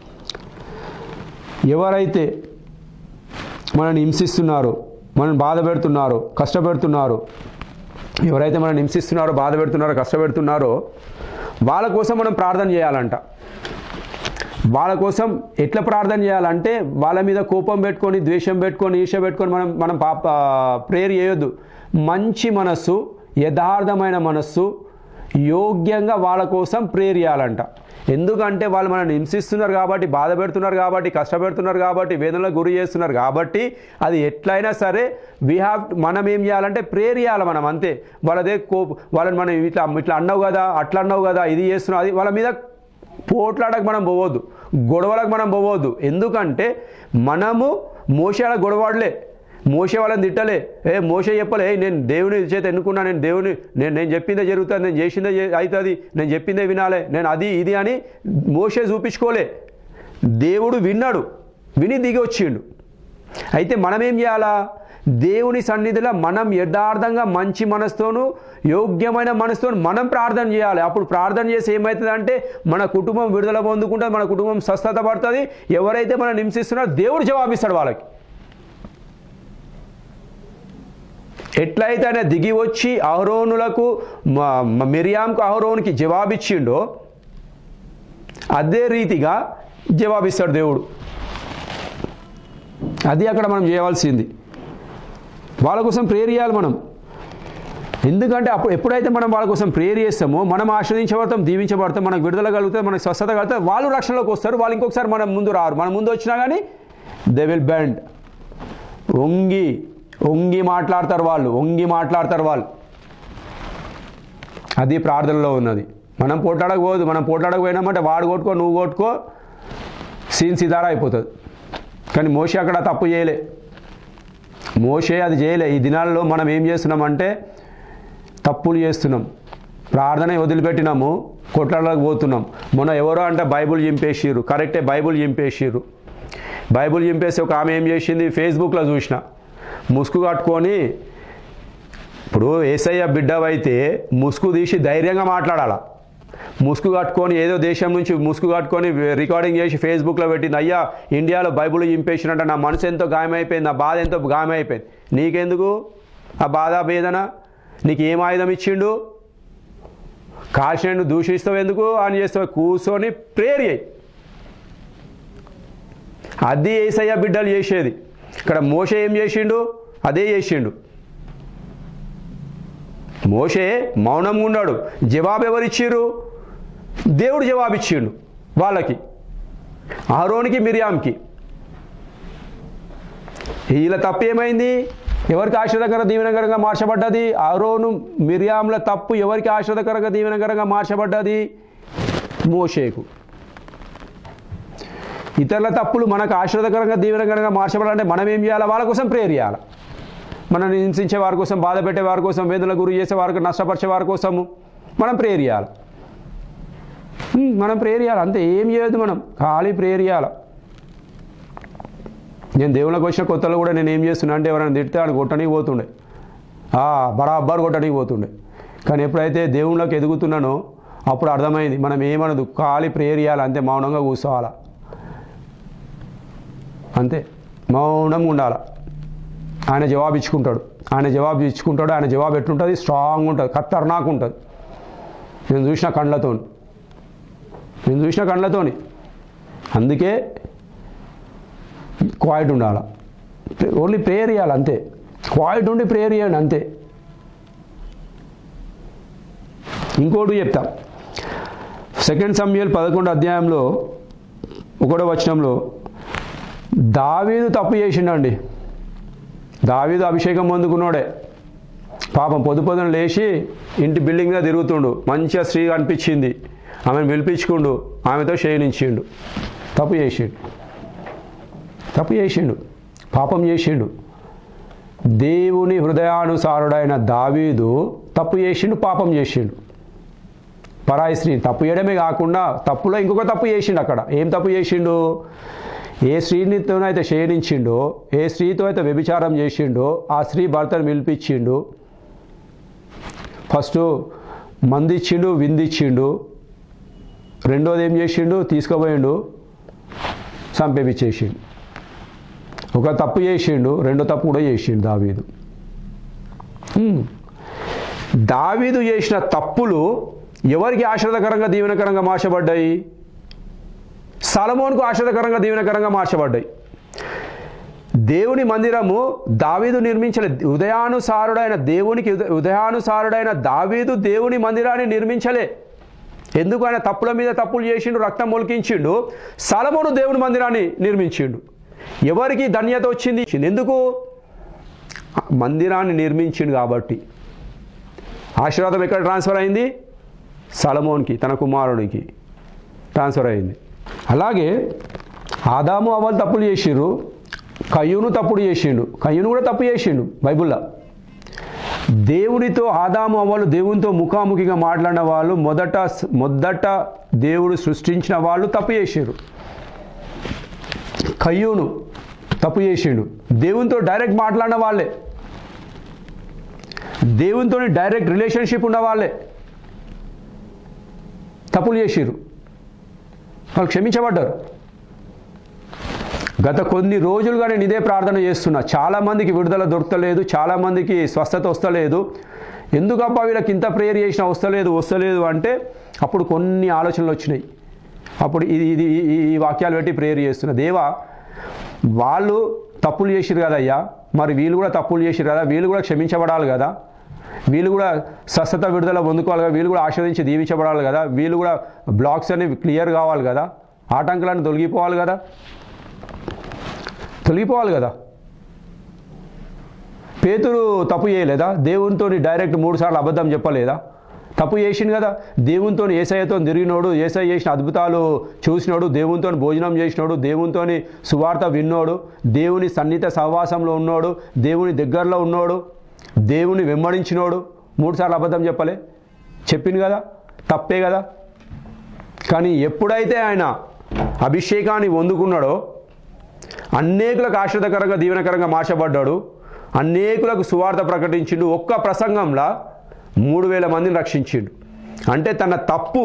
ఎవరైతే మనల్ని హింసిస్తున్నారో మనల్ని బాధ పెడుతున్నారో కష్టపెడుతున్నారో ఎవరైతే మనల్ని హింసిస్తున్నారో బాధ పెడుతున్నారో కష్టపెడుతున్నారో వాళ్ళ కోసం మనం ప్రార్థన చేయాలంట వాళ్ళ కోసం ఎట్లా ప్రార్థన చేయాలంటే వాళ్ళ మీద కోపం పెట్టుకొని ద్వేషం పెట్టుకొని ఈర్ష పెట్టుకొని మనం మనం పాప ప్రేయర్ చేయొద్దు మంచి మనస్సు యథార్థమైన మనస్సు యోగ్యంగా వాళ్ళ కోసం ప్రేయర్ చేయాలంట ఎందుకంటే వాళ్ళు మనల్ని హింసిస్తున్నారు కాబట్టి బాధ పెడుతున్నారు కాబట్టి కష్టపెడుతున్నారు కాబట్టి వేదనలకు గురి చేస్తున్నారు కాబట్టి అది ఎట్లయినా సరే వీ హ్యావ్ మనం ఏం చేయాలంటే ప్రేయర్ చేయాలి మనం అంతే వాళ్ళదే కోప వాళ్ళని మనం ఇట్లా ఇట్లా అన్నావు కదా అట్లా అన్నావు కదా ఇది చేస్తున్నావు అది వాళ్ళ మీద పోట్లాడకు మనం పోవద్దు గొడవలకు మనం పోవద్దు ఎందుకంటే మనము మోసేల గొడవాడలే మోసే వాళ్ళని తిట్టలే ఏ మోసే చెప్పలే "ఏయ్, నేను దేవుని చేత ఎన్నుకున్నా నేను దేవుని నేను నేను చెప్పిందే జరుగుతుంది నేను చేసిందే చే- అవుతుంది నేను చెప్పిందే వినాలే నేను అది ఇది అని మోసే చూపించుకోలే దేవుడు విన్నాడు విని దిగి వచ్చిండు అయితే మనం ఏం చేయాలా దేవుని సన్నిధిలో మనం యథార్థంగా మంచి మనసుతోనూ యోగ్యమైన మనసుతో మనం ప్రార్థన చేయాలి అప్పుడు ప్రార్థన చేసి ఏమవుతుందంటే మన కుటుంబం విడుదల పొందుకుంటుంది మన కుటుంబం స్వస్థత పడుతుంది ఎవరైతే మనం హింసిస్తున్నారో దేవుడు జవాబిస్తాడు వాళ్ళకి ఎట్లయితే ఆయన దిగి వచ్చి అహరోనులకు మ- మ- మిరియాంకు అహరోన్కి జవాబిచ్చిండో అదే రీతిగా జవాబిస్తాడు దేవుడు అది అక్కడ మనం చేయవలసింది వాళ్ళ కోసం ప్రేయర్ చేయాలి మనం ఎందుకంటే అప్పుడు ఎప్పుడైతే మనం వాళ్ళ కోసం ప్రేయర్ చేస్తామో మనం ఆశ్రదించబడతాం దీవించబడతాం మనకు విడుదల కలుగుతుంది మనకు స్వస్థత కలుగుతుంది వాళ్ళు రక్షణలోకి వస్తారు వాళ్ళు ఇంకొకసారి మనం ముందు రారు మన ముందు వచ్చినా కానీ దే విల్ బెండ్ వంగి వంగి మాట్లాడతారు వాళ్ళు వంగి మాట్లాడతారు వాళ్ళు అది ప్రార్థనలో ఉన్నది మనం పోట్లాడకపోదు మనం పోట్లాడకపోయినామంటే వాడు కొట్టుకో నువ్వు కొట్టుకో సీన్ సిదారా అయిపోతుంది కానీ మోషే అక్కడ తప్పు చేయలే మోషే అది చేయలే ఈ దినాల్లో మనం ఏం చేస్తున్నామంటే తప్పులు చేస్తున్నాం ప్రార్థన వదిలిపెట్టినాము కొట్లాడలకు పోతున్నాం మొన్న ఎవరో అంటే బైబుల్ చింపేసిర్రు కరెక్టే బైబుల్ చింపేసిర్రు బైబుల్ చింపేసి ఒక ఆమె ఏం చేసింది ఫేస్బుక్లో చూసిన ముసుగు కట్టుకొని ఇప్పుడు ఏసయ్య బిడ్డవైతే ముసుగు తీసి ధైర్యంగా మాట్లాడాలా ముసుగు కట్టుకొని ఏదో దేశం నుంచి ముసుగు కట్టుకొని రికార్డింగ్ చేసి ఫేస్బుక్లో పెట్టింది అయ్యా ఇండియాలో బైబుల్ చింపేసినట్ట నా మనసు ఎంతో గాయమైపోయింది నా బాధ ఎంతో గాయమైపోయింది నీకెందుకు ఆ బాధ వేదన నీకు ఏం ఆయుధం ఇచ్చిండు కాల్చిన దూషిస్తావు ఎందుకు అని చేస్తావు కూర్చొని ప్రేయర్ చేయి అది ఏసయ్య బిడ్డలు చేసేది ఇక్కడ మోసే ఏం చేసిండు అదే చేసిండు మోషే మౌనంగా ఉన్నాడు జవాబు ఎవరిచ్చిర్రు దేవుడు జవాబు ఇచ్చిండు వాళ్ళకి ఆరోనికి మిరియాంకి వీళ్ళ తప్పు ఏమైంది ఎవరికి ఆశ్రదకర దీవెనకరంగా మార్చబడ్డది ఆరోను మిరియాంల తప్పు ఎవరికి ఆశ్రదకరంగా దీవెనకరంగా మార్చబడ్డది మోషేకు ఇతరుల తప్పులు మనకు ఆశ్రదకరంగా దీవెనకరంగా మార్చబడాలంటే మనం ఏం చేయాలి వాళ్ళ కోసం ప్రేయర్ చేయాలి మనల్ని హింసించే వారి కోసం బాధ పెట్టే వారి కోసం వేదనల గురి చేసే వారికి నష్టపరిచే వారి కోసము మనం ప్రేయర్ చేయాలి హ్మ్, మనం ప్రేయర్ చేయాలి అంతే ఏం చేయొద్దు మనం ఖాళీ ప్రేయర్ చేయాలి నేను దేవుళ్ళకి వచ్చిన కొత్తలో కూడా నేను ఏం చేస్తున్నా అంటే ఎవరైనా తిడితే ఆడు కొట్టడానికి పోతుండే ఆ, బరాబర్ కొట్టడానికి పోతుండే కానీ ఎప్పుడైతే దేవుళ్ళకి ఎదుగుతున్నానో అప్పుడు అర్థమైంది మనం ఏమనదు ఖాళీ ప్రేయర్ చేయాలి అంతే మౌనంగా కూర్చోవాలా అంతే మౌనంగా ఉండాలి ఆయన జవాబు ఇచ్చుకుంటాడు ఆయన జవాబు ఇచ్చుకుంటాడు ఆయన జవాబు ఎట్లుంటుంది స్ట్రాంగ్ ఉంటుంది ఖతర్నాక్ ఉంటుంది నేను చూసిన కళ్ళతోని నేను చూసిన కళ్ళతోని అందుకే క్వాయిట్ ఉండాలి ఓన్లీ ప్రేయర్ చేయాలి అంతే క్వాయిట్ ఉండి ప్రేయర్ చేయండి అంతే ఇంకోటి చెప్తా సెకండ్ సమయాలు పదకొండు అధ్యాయంలో ఒకటో వచనంలో దావీదు తప్పు చేసిండండి దావీదు అభిషేకం పొందుకున్నాడే పాపం పొద్దు పొద్దున లేచి ఇంటి బిల్డింగ్ మీద తిరుగుతుండు మంచిగా స్త్రీ అనిపించింది ఆమెను పిలిపించుకుండు ఆమెతో శయనించిండు తప్పు చేసిండు తప్పు చేసిండు పాపం చేసిండు దేవుని హృదయానుసారుడైన దావీదు తప్పు చేసిండు పాపం చేసిండు పరాయి స్త్రీ తప్పు చేయడమే కాకుండా తప్పులో ఇంకొక తప్పు చేసిండు అక్కడ ఏం తప్పు చేసిండు ఏ స్త్రీనితోనైతే శయనించిండో ఏ స్త్రీతో అయితే వ్యభిచారం చేసిండో ఆ స్త్రీ భర్తను పిలిపించిండు ఫస్ట్ మందిచ్చిండు విందిచ్చిండు రెండోది ఏం చేసిండు తీసుకుపోయిండు చంపేపిచ్చేసిండు ఒక తప్పు చేసిండు రెండో తప్పు కూడా చేసిండు దావీదు హ్మ్. దావీదు చేసిన తప్పులు ఎవరికి ఆశ్రదకరంగా దీవెనకరంగా మార్చబడ్డాయి సలమోన్కు ఆశ్రదకరంగా దీవెనకరంగా మార్చబడ్డాయి దేవుని మందిరము దావీదు నిర్మించలే ఉదయానుసారుడైన దేవునికి ఉద- ఉదయానుసారుడైన దావీదు దేవుని మందిరాన్ని నిర్మించలే ఎందుకు ఆయన తప్పుల మీద తప్పులు చేసిండు రక్తం మొలికించిండు సలమోను దేవుని మందిరాన్ని నిర్మించిండు ఎవరికి ధన్యత వచ్చింది ఎందుకు మందిరాన్ని నిర్మించిండు కాబట్టి ఆశీర్వాదం ఎక్కడ ట్రాన్స్ఫర్ అయింది సలమోన్కి తన కుమారుడికి ట్రాన్స్ఫర్ అయింది అలాగే ఆదాము అవ్వలు తప్పులు చేసిర్రు కయ్యూను తప్పుడు చేసిండు కయ్యూను కూడా తప్పు చేసిండు బైబుల్లో దేవుడితో ఆదాము అవ్వలు దేవునితో ముఖాముఖిగా మాట్లాడిన వాళ్ళు మొదట మొదట దేవుడు సృష్టించిన వాళ్ళు తప్పు చేసారు కయ్యూను తప్పు చేసిండు దేవునితో డైరెక్ట్ మాట్లాడిన వాళ్ళే దేవునితో డైరెక్ట్ రిలేషన్షిప్ ఉన్న వాళ్ళే తప్పులు చేసిర్రు వాళ్ళు క్షమించబడ్డారు గత కొన్ని రోజులుగా నేను ఇదే ప్రార్థన చేస్తున్నా చాలామందికి విడుదల దొరకలేదు చాలామందికి స్వస్థత వస్తలేదు ఎందుకబ్బా వీళ్ళకి ఇంత ప్రేయర్ చేసినా వస్తలేదు వస్తలేదు అంటే అప్పుడు కొన్ని ఆలోచనలు వచ్చినాయి అప్పుడు ఇది ఇది ఈ- ఈ- ఈ వాక్యాలు పెట్టి ప్రేయర్ చేస్తున్నా దేవా వాళ్ళు తప్పులు చేసిరు కదయ్యా మరి వీళ్ళు కూడా తప్పులు చేసిరు కదా వీళ్ళు కూడా క్షమించబడాలి కదా వీళ్ళు కూడా స్వస్థత విడుదల పొందుకోవాలి కదా వీళ్ళు కూడా ఆశ్రదించి దీవించబడాలి కదా వీళ్ళు కూడా బ్లాక్స్ అనేవి క్లియర్ కావాలి కదా ఆటంకాలను తొలగిపోవాలి కదా తొలగిపోవాలి కదా పేతురు తప్పు చేయలేదా దేవునితో డైరెక్ట్ మూడు సార్లు అబద్ధం చెప్పలేదా తప్పు చేసిండు కదా దేవునితో ఏసయ్యతో తిరిగినోడు ఏసయ్య చేసిన అద్భుతాలు చూసినోడు దేవునితో భోజనం చేసినోడు దేవునితో సువార్త విన్నోడు దేవుని సన్నిహిత సహవాసంలో ఉన్నోడు దేవుని దగ్గరలో ఉన్నోడు దేవుని వెంబడించినోడు మూడు సార్లు అబద్ధం చెప్పలే చెప్పింది కదా తప్పే కదా కానీ ఎప్పుడైతే ఆయన అభిషేకాన్ని పొందుకున్నాడో అనేకులకు ఆశ్రదకరంగా దీవెనకరంగా మార్చబడ్డాడు అనేకులకు సువార్త ప్రకటించిండు ఒక్క ప్రసంగంలో మూడు వేల మందిని రక్షించిండు అంటే తన తప్పు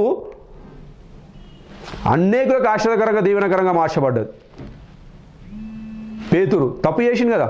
అనేకులకు ఆశ్రదకరంగా దీవెనకరంగా మార్చబడ్డది పేతురు తప్పు చేసింది కదా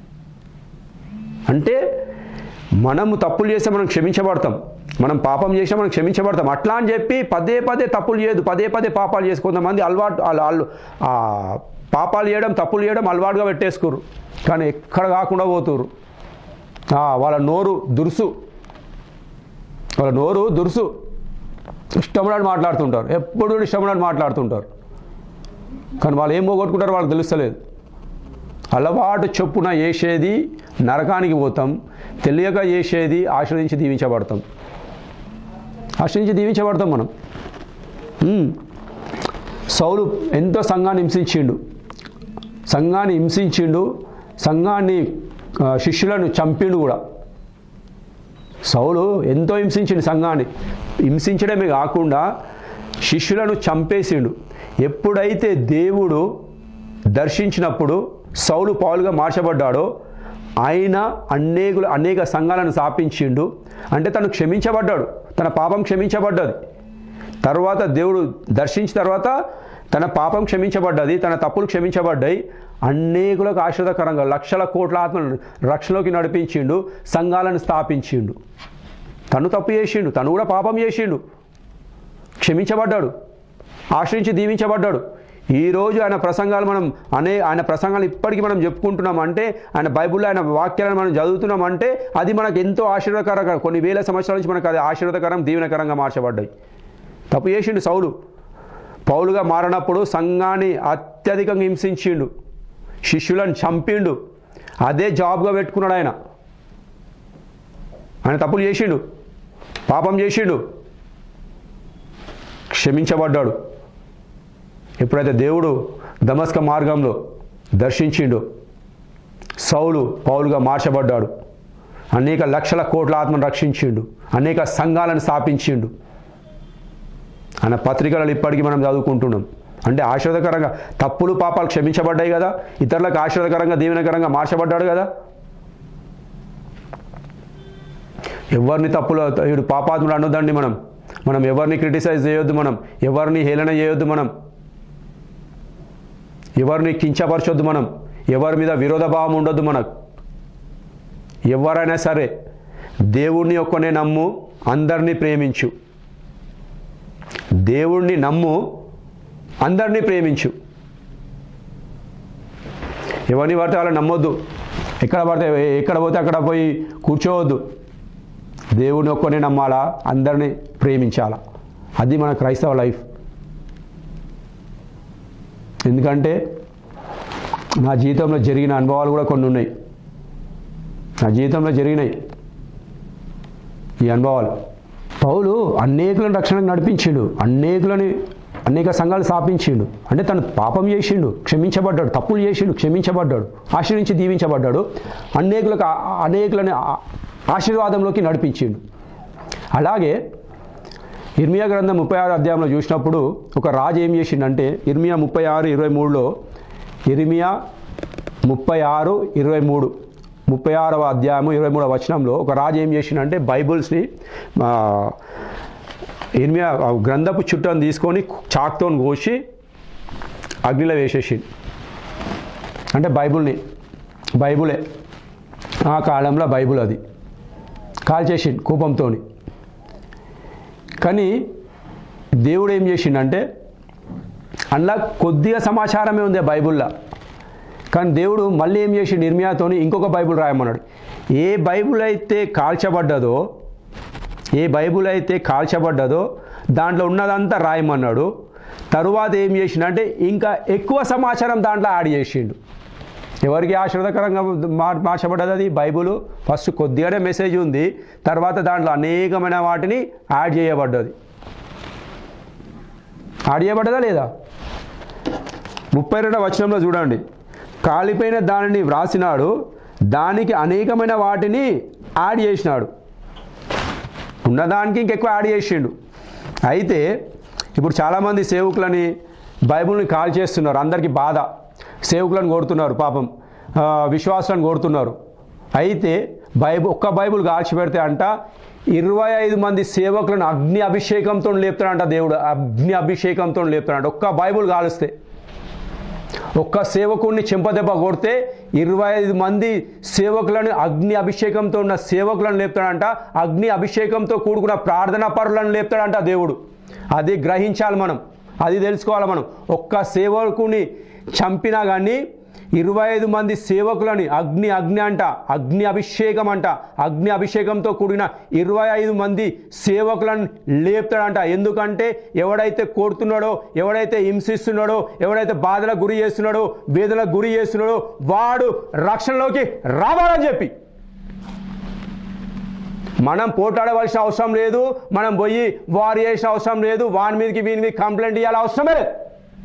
అంటే మనము తప్పులు చేస్తే మనం క్షమించబడతాం మనం పాపం చేసినా మనం క్షమించబడతాం అట్లా అని చెప్పి పదే పదే తప్పులు చేయదు పదే పదే పాపాలు చేసి కొంతమంది అలవాటు వాళ్ళ- వాళ్ళు ఆ పాపాలు చేయడం తప్పులు చేయడం అలవాటుగా పెట్టేసుకోరు కానీ ఎక్కడ కాకుండా పోతురు ఆ, వాళ్ళ నోరు దురుసు వాళ్ళ నోరు దురుసు ఇష్టముడాడు మాట్లాడుతుంటారు ఎప్పుడు ఇష్టముడాడు మాట్లాడుతుంటారు కానీ వాళ్ళు ఏం పోగొట్టుకుంటారో వాళ్ళకి తెలుస్తలేదు అలవాటు చొప్పున చేసేది నరకానికి పోతాం తెలియక చేసేది ఆశ్రయించి దీవించబడతాం ఆశ్రయించి దీవించబడతాం మనం ఉమ్. సౌలు ఎంతో సంఘాన్ని హింసించిండు సంఘాన్ని హింసించిండు సంఘాన్ని ఆ, శిష్యులను చంపిండు కూడా సౌలు ఎంతో హింసించిండు సంఘాన్ని హింసించడమే కాకుండా శిష్యులను చంపేసిండు ఎప్పుడైతే దేవుడు దర్శించినప్పుడు సౌలు పౌలుగా మార్చబడ్డాడో ఆయన అనేకులు అనేక సంఘాలను స్థాపించిండు అంటే తను క్షమించబడ్డాడు తన పాపం క్షమించబడ్డది తర్వాత దేవుడు దర్శించిన తర్వాత తన పాపం క్షమించబడ్డది తన తప్పులు క్షమించబడ్డాయి అనేకులకు ఆశ్రదకరంగా లక్షల కోట్ల ఆత్మలను రక్షణలోకి నడిపించిండు సంఘాలను స్థాపించిండు తను తప్పు చేసిండు తను కూడా పాపం చేసిండు క్షమించబడ్డాడు ఆశ్రయించి దీవించబడ్డాడు ఈరోజు ఆయన ప్రసంగాలు మనం అనే ఆయన ప్రసంగాలు ఇప్పటికీ మనం చెప్పుకుంటున్నాం అంటే ఆయన బైబిల్లో ఆయన వాక్యాలను మనం చదువుతున్నాం అంటే అది మనకు ఎంతో ఆశీర్వదకరంగా కొన్ని వేల సంవత్సరాల నుంచి మనకు అది ఆశీర్వదకరం దీవెనకరంగా మార్చబడ్డాయి తప్పు చేసిండు సౌలు పౌలుగా మారినప్పుడు సంఘాన్ని అత్యధికంగా హింసించిండు శిష్యులను చంపిండు అదే జాబ్గా పెట్టుకున్నాడు ఆయన ఆయన తప్పులు చేసిండు పాపం చేసిండు క్షమించబడ్డాడు ఎప్పుడైతే దేవుడు దమస్క మార్గంలో దర్శించిండు సౌలు పౌలుగా మార్చబడ్డాడు అనేక లక్షల కోట్ల ఆత్మను రక్షించిండు అనేక సంఘాలను స్థాపించిండు ఆయన పత్రికలను ఇప్పటికీ మనం చదువుకుంటున్నాం అంటే ఆశీర్వదకరంగా తప్పులు పాపాలు క్షమించబడ్డాయి కదా ఇతరులకు ఆశీర్వదకరంగా దీవెనకరంగా మార్చబడ్డాడు కదా ఎవరిని తప్పులు వీడు పాపాత్ముడు అనొద్దండి మనం మనం ఎవరిని క్రిటిసైజ్ చేయొద్దు మనం ఎవరిని హేళన చేయొద్దు మనం ఎవరిని కించపరచొద్దు మనం ఎవరి మీద విరోధ భావం ఉండొద్దు మనకు ఎవరైనా సరే దేవుణ్ణి ఒక్కనే నమ్ము అందరినీ ప్రేమించు దేవుణ్ణి నమ్ము అందరినీ ప్రేమించు ఎవరిని పడితే వాళ్ళని నమ్మొద్దు ఎక్కడ పడితే ఎక్కడ పోతే అక్కడ పోయి కూర్చోవద్దు దేవుని ఒక్కనే నమ్మాలా అందరినీ ప్రేమించాలా అది మన క్రైస్తవ లైఫ్ ఎందుకంటే నా జీవితంలో జరిగిన అనుభవాలు కూడా కొన్ని ఉన్నాయి నా జీవితంలో జరిగినాయి ఈ అనుభవాలు పౌలు అనేకులను రక్షణకు నడిపించిండు అనేకులని అనేక సంఘాలు స్థాపించిండు అంటే తను పాపం చేసిండు క్షమించబడ్డాడు తప్పులు చేసిండు క్షమించబడ్డాడు ఆశ్రయించి దీవించబడ్డాడు అనేకులకు ఆ- అనేకులని ఆ- ఆశీర్వాదంలోకి నడిపించిండు అలాగే ఇర్మియా గ్రంథం ముప్పై ఆరు అధ్యాయంలో చూసినప్పుడు ఒక రాజు ఏం చేసిండంటే ఇర్మియా ముప్పై ఆరు ఇరవై మూడులో ఇర్మియా ముప్పై ఆరు ఇరవై మూడు ముప్పై ఆరవ అధ్యాయము ఇరవై మూడవ వచనంలో ఒక రాజు ఏం చేసిండంటే బైబుల్స్ని ఆ, ఇర్మియా ఆ గ్రంథపు చుట్టను తీసుకొని చాక్తో కోసి అగ్నిలో వేసేసి అంటే బైబుల్ని బైబులే ఆ కాలంలో బైబుల్ అది కాల్చేసిండు కోపంతోని కానీ దేవుడు ఏం చేసిండంటే అందులో కొద్దిగా సమాచారమే ఉంది ఆ బైబుల్లో కానీ దేవుడు మళ్ళీ ఏం చేసిండు నిర్మయాతోని ఇంకొక బైబుల్ రాయమన్నాడు ఏ బైబుల్ అయితే కాల్చబడ్డదో ఏ బైబుల్ అయితే కాల్చబడ్డదో దాంట్లో ఉన్నదంతా రాయమన్నాడు తరువాత ఏం చేసిండంటే ఇంకా ఎక్కువ సమాచారం దాంట్లో యాడ్ చేసిండు ఎవరికి ఆశీర్వదకరంగా మార్ మార్చబడ్డది అది బైబుల్ ఫస్ట్ కొద్దిగానే మెసేజ్ ఉంది తర్వాత దాంట్లో అనేకమైన వాటిని యాడ్ చేయబడ్డది యాడ్ చేయబడ్డదా లేదా ముప్పై రెండవ వచనంలో చూడండి కాలిపోయిన దానిని వ్రాసినాడు దానికి అనేకమైన వాటిని యాడ్ చేసినాడు ఉన్నదానికి ఇంకెక్కువ యాడ్ చేసిండు అయితే ఇప్పుడు చాలామంది సేవకులని బైబిల్ని కాల్ చేస్తున్నారు అందరికీ బాధ సేవకులను కొడుతున్నారు పాపం ఆ, విశ్వాసాలను కొడుతున్నారు అయితే బైబుల్ ఒక్క బైబుల్ కాల్చి పెడితే అంట ఇరవై ఐదు మంది సేవకులను అగ్ని అభిషేకంతో లేపుతాడంట దేవుడు అగ్ని అభిషేకంతో లేపుతాడంట ఒక్క బైబుల్ కాలుస్తే ఒక్క సేవకుడిని చెంపదెబ్బ కొడితే ఇరవై ఐదు మంది సేవకులను అగ్ని అభిషేకంతో ఉన్న సేవకులను లేపుతాడంట అగ్ని అభిషేకంతో కూడుకున్న ప్రార్థనా పరులను లేపుతాడంట దేవుడు అది గ్రహించాలి మనం అది తెలుసుకోవాలి మనం ఒక్క సేవకుని చంపినా కానీ ఇరవై ఐదు మంది సేవకులని అగ్ని అగ్ని అంట అగ్ని అభిషేకం అంట అగ్ని అభిషేకంతో కూడిన ఇరవై ఐదు మంది సేవకులను లేపుతాడంట ఎందుకంటే ఎవడైతే కోరుతున్నాడో ఎవడైతే హింసిస్తున్నాడో ఎవడైతే బాధలకు గురి చేస్తున్నాడో వేదనకు గురి చేస్తున్నాడో వాడు రక్షణలోకి రావాలని చెప్పి మనం పోటాడవలసిన అవసరం లేదు మనం పోయి వారు చేసిన అవసరం లేదు వాని మీదకి వీని మీద కంప్లైంట్ ఇవ్వాలి అవసరమే లేదు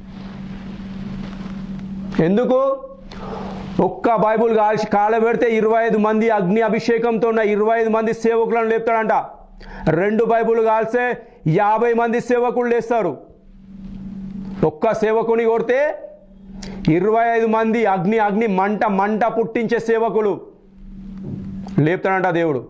ఎందుకు ఒక్క బైబుల్ కాల్చి కాలబెడితే ఇరవై ఐదు మంది అగ్ని అభిషేకంతో ఉన్న ఇరవై ఐదు మంది సేవకులను లేపుతాడంట రెండు బైబుల్ కాల్స్తే యాభై మంది సేవకులు లేస్తారు ఒక్క సేవకుని కొడితే ఇరవై ఐదు మంది అగ్ని అగ్ని మంట మంట పుట్టించే సేవకులు లేపుతాడంట దేవుడు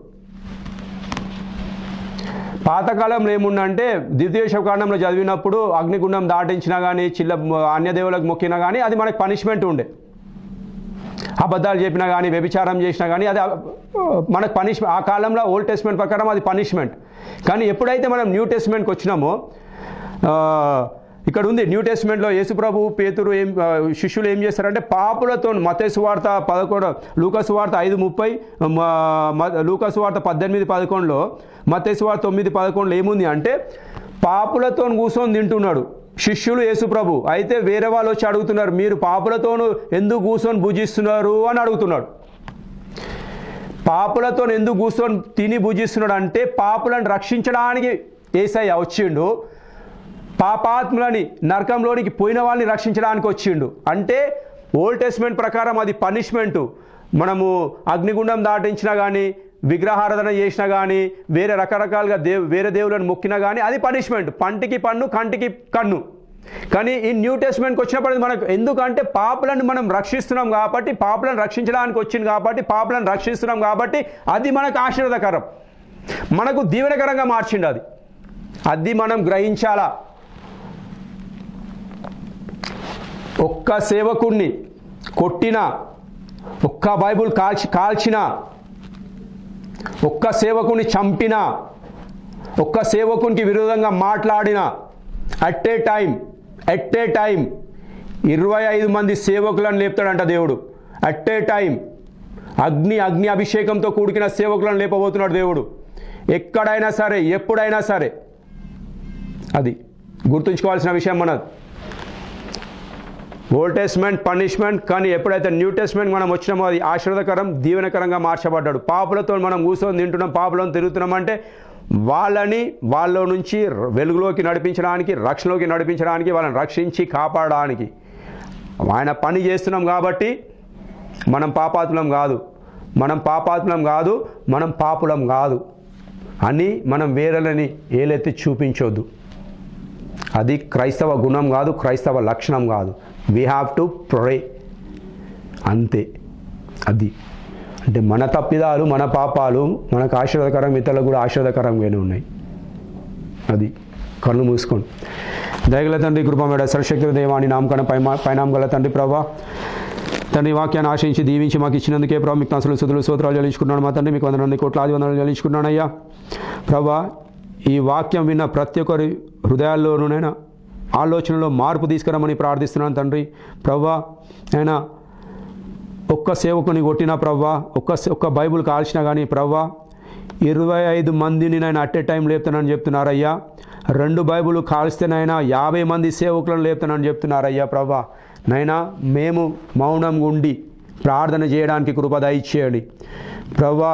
పాతకాలంలో ఏముందంటే ద్వితీయ శవకాండంలో చదివినప్పుడు అగ్నిగుండం దాటించినా కానీ చిల్ల అన్య దేవులకు మొక్కినా కానీ అది మనకి పనిష్మెంట్ ఉండే అబద్ధాలు చెప్పినా కానీ వ్యభిచారం చేసినా కానీ అది ఆ, మనకు పనిష్మెంట్ ఆ కాలంలో ఓల్డ్ టెస్ట్మెంట్ ప్రకారం అది పనిష్మెంట్ కానీ ఎప్పుడైతే మనం న్యూ టెస్ట్మెంట్కి వచ్చినామో ఆ, ఇక్కడ ఉంది న్యూ టెస్ట్మెంట్లో యేసుప్రభు పేతురు ఏం ఆ, శిష్యులు ఏం చేస్తారంటే పాపులతో మతేసు వార్త పదకొండు లూకసు వార్త ఐదు ముప్పై లూకసు వార్త పద్దెనిమిది పదకొండులో మతేసు వార్త తొమ్మిది పదకొండులో ఏముంది అంటే పాపులతో కూర్చొని తింటున్నాడు శిష్యులు యేసుప్రభు అయితే వేరే వాళ్ళు వచ్చి అడుగుతున్నారు మీరు పాపులతోను ఎందుకు కూర్చొని భుజిస్తున్నారు అని అడుగుతున్నాడు పాపులతో ఎందుకు కూర్చొని తిని భుజిస్తున్నాడు అంటే పాపులను రక్షించడానికి ఏసయ్య వచ్చిండు పాపాత్ములని నరకంలోనికి పోయిన వాళ్ళని రక్షించడానికి వచ్చిండు అంటే ఓల్డ్ టెస్ట్మెంట్ ప్రకారం అది పనిష్మెంటు మనము అగ్నిగుండం దాటించినా కానీ విగ్రహారాధన చేసినా కానీ వేరే రకరకాలుగా దేవ్ వేరే దేవులను మొక్కినా కానీ అది పనిష్మెంట్ పంటికి పన్ను కంటికి కన్ను కానీ ఈ న్యూ టెస్ట్మెంట్కి వచ్చినప్పుడు మనకు ఎందుకంటే పాపులను మనం రక్షిస్తున్నాం కాబట్టి పాపులను రక్షించడానికి వచ్చింది కాబట్టి పాపులను రక్షిస్తున్నాం కాబట్టి అది మనకు ఆశీర్వదకరం మనకు దీవెనకరంగా మార్చిండు అది అది మనం గ్రహించాలా ఒక్క సేవకుణ్ణి కొట్టినా ఒక్క బైబుల్ కాల్చి కాల్చినా ఒక్క సేవకుని చంపినా ఒక్క సేవకునికి విరోధంగా మాట్లాడినా at a time at a time ఇరవై ఐదు మంది సేవకులను లేపుతాడంట దేవుడు అట్ ఏ టైం అగ్ని అగ్ని అభిషేకంతో కూడికిన సేవకులను లేపబోతున్నాడు దేవుడు ఎక్కడైనా సరే ఎప్పుడైనా సరే అది గుర్తుంచుకోవాల్సిన విషయం మనది ఓల్డ్ టెస్ట్మెంట్ పనిష్మెంట్ కానీ ఎప్పుడైతే న్యూ టెస్ట్మెంట్ మనం వచ్చినామో అది ఆశీర్వదకరం దీవెనకరంగా మార్చబడ్డాడు పాపులతో మనం కూర్చొని తింటున్నాం పాపులను తిరుగుతున్నాం అంటే వాళ్ళని వాళ్ళ నుంచి వెలుగులోకి నడిపించడానికి రక్షణలోకి నడిపించడానికి వాళ్ళని రక్షించి కాపాడడానికి ఆయన పని చేస్తున్నాం కాబట్టి మనం పాపాత్ములం కాదు మనం పాపాత్ములం కాదు మనం పాపులం కాదు అని మనం వేరేలని ఏలెత్తి చూపించొద్దు అది క్రైస్తవ గుణం కాదు క్రైస్తవ లక్షణం కాదు వీ హ్యావ్ టు ప్రొరే అంతే అది అంటే మన తప్పిదాలు మన పాపాలు మనకు ఆశీర్వదకరం ఇతరులకు కూడా ఆశీర్వదకరంగానే ఉన్నాయి అది కళ్ళు మూసుకోండి దయగల తండ్రి కృపమేడ సరశక్తి దేవాని నామకణ పై పైనాం గల తండ్రి ప్రభా తండ్రి వాక్యాన్ని ఆశించి దీవించి మాకు ఇచ్చినందుకే ప్రభా మీకు అసలు సుతులు సూత్రాలు చెల్లించుకున్నాను మా తండ్రి మీకు వందల కోట్లాది వందలు చెల్లించుకున్నానయ్యా ప్రభా ఈ వాక్యం విన్న ప్రతి ఒక్కరి హృదయాల్లోనూనైనా ఆలోచనలో మార్పు తీసుకురమ్మని ప్రార్థిస్తున్నాను తండ్రి ప్రభా అయినా ఒక్క సేవకుని కొట్టినా ప్రవ్వా ఒక్క ఒక్క బైబుల్ కాల్చినా కానీ ప్రవ్వా ఇరవై ఐదు మందిని నేను అట్ ఏ టైం లేపుతానని చెప్తున్నారయ్యా రెండు బైబుల్ కాల్స్తేనైనా యాభై మంది సేవకులను లేపుతానని చెప్తున్నారయ్యా ప్రవ్వా నైనా మేము మౌనం ఉండి ప్రార్థన చేయడానికి కృప దయచేయండి ప్రవ్వా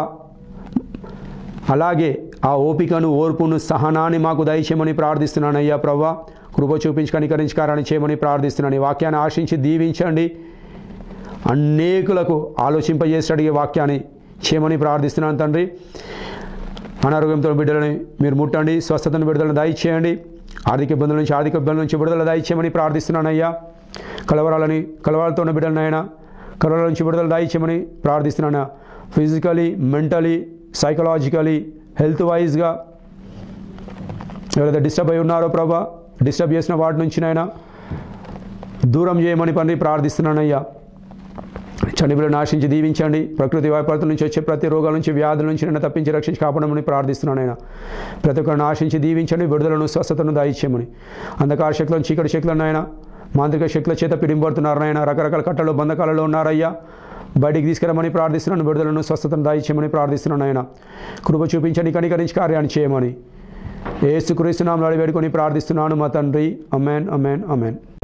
అలాగే ఆ ఓపికను ఓర్పును సహనాన్ని మాకు దయచేయమని ప్రార్థిస్తున్నాను అయ్యా ప్రవ్వా కృప చూపించి కనికరించకారాన్ని చేయమని ప్రార్థిస్తున్నాను ఈ వాక్యాన్ని ఆశించి దీవించండి అనేకులకు ఆలోచింపజేసాడు ఈ వాక్యాన్ని చేయమని ప్రార్థిస్తున్నాను తండ్రి అనారోగ్యంతో బిడ్డలని మీరు ముట్టండి స్వస్థతను విడుదల దయచేయండి ఆర్థిక ఇబ్బందుల నుంచి ఆర్థిక ఇబ్బందుల నుంచి విడుదల దయచేయమని ప్రార్థిస్తున్నాను అయ్యా కలవరాలని కలవరాలతో ఉన్న బిడ్డలనైనా కలవరాల నుంచి విడుదల దయచేయమని ప్రార్థిస్తున్నాను ఫిజికలీ మెంటలీ సైకలాజికలీ హెల్త్ వైజ్గా ఎవరైతే డిస్టర్బ్ అయి ఉన్నారో ప్రభా డిస్టర్బ్ చేసిన వాటి నుంచి నైనా దూరం చేయమని పని ప్రార్థిస్తున్నానయ్యా చనిపోయిన ఆశించి దీవించండి ప్రకృతి వైపరీత్యం నుంచి వచ్చే ప్రతి రోగాల నుంచి వ్యాధుల నుంచి నన్ను తప్పించి రక్షించి కాపాడమని ప్రార్థిస్తున్నాను ఆయన ప్రతి ఒక్కరిని ఆశించి దీవించండి విడుదలను స్వస్థతను దాయిచ్చేయమని అంధకార శక్తులను చీకటి శక్తులను ఆయన మాంత్రిక శక్తుల చేత పిడింపడుతున్నారు ఆయన రకరకాల కట్టలు బంధకాలలో ఉన్నారయ్యా బయటికి తీసుకురమని ప్రార్థిస్తున్నాను విడుదలను స్వస్థతను దాయిచ్చేయమని ప్రార్థిస్తున్నాను ఆయన కృప చూపించండి కనికరించి కార్యాన్ని చేయమని ఏసుక్రీస్తునామలు వేడుకొని ప్రార్థిస్తున్నాను మా తండ్రి అమెన్ అమెన్ అమెన్